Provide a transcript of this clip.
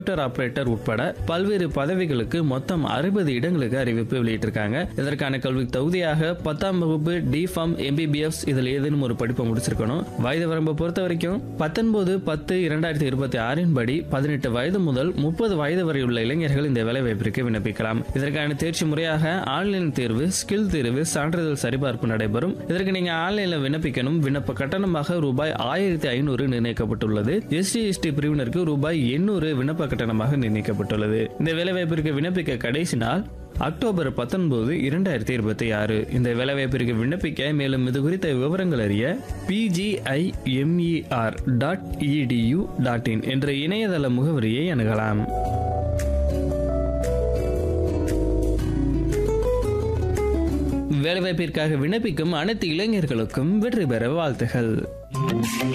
computer operator உட்பட பல்வேறு பதவிகளுக்கு மொத்தம் அறுபது இடங்களுக்கு அறிவிப்பு வெளியிட்டிருக்காங்க இதற்கான கல்வி தகுதியாக பத்தாம் வகுப்பு டி ஃபார்ம் எம்பிபிஎஸ் இதில் ஏதேனும் ஒரு படிப்பை முடிச்சிருக்கணும் வயது வரம்பை பொறுத்த வரைக்கும் பத்தொன்பது பத்து இரண்டாயிரத்தி இருபத்தி ஆறின் படி பதினெட்டு வயது முதல் முப்பது வயது வரை உள்ள இளைஞர்கள் இந்த வேலைவாய்ப்பிற்கு விண்ணப்பிக்கலாம் இதற்கான தேர்ச்சி முறையாக ஆன்லைன் தேர்வு ஸ்கில் தேர்வு சான்றிதழ் சரிபார்ப்பு நடைபெறும் இதற்கு நீங்க ஆன்லைன்ல விண்ணப்பிக்கணும் விண்ணப்ப கட்டணமாக ரூபாய் ஆயிரத்தி ஐநூறு நிர்ணயிக்கப்பட்டுள்ளது எஸ்டி எஸ்டி பிரிவினருக்கு ரூபாய் எண்ணூறு விண்ணப்ப கட்டணமாக நிர்ணயிக்கப்பட்டுள்ளது இந்த வேலைவாய்ப்பிற்கு விண்ணப்பிக்க கடைசி நாள் அக்டோபர் பத்தொன்பது இரண்டாயிரத்தி இருபத்தி ஆறு இந்த வேலைவாய்ப்பிற்கு விண்ணப்பிக்க மேலும் இது குறித்த விவரங்கள் அறிய PGIMER dot edu dot in என்ற இணையதள முகவரியை அணுகலாம் வேலைவாய்ப்பிற்காக விண்ணப்பிக்கும் அனைத்து இளைஞர்களுக்கும் வெற்றி பெற வாழ்த்துகள்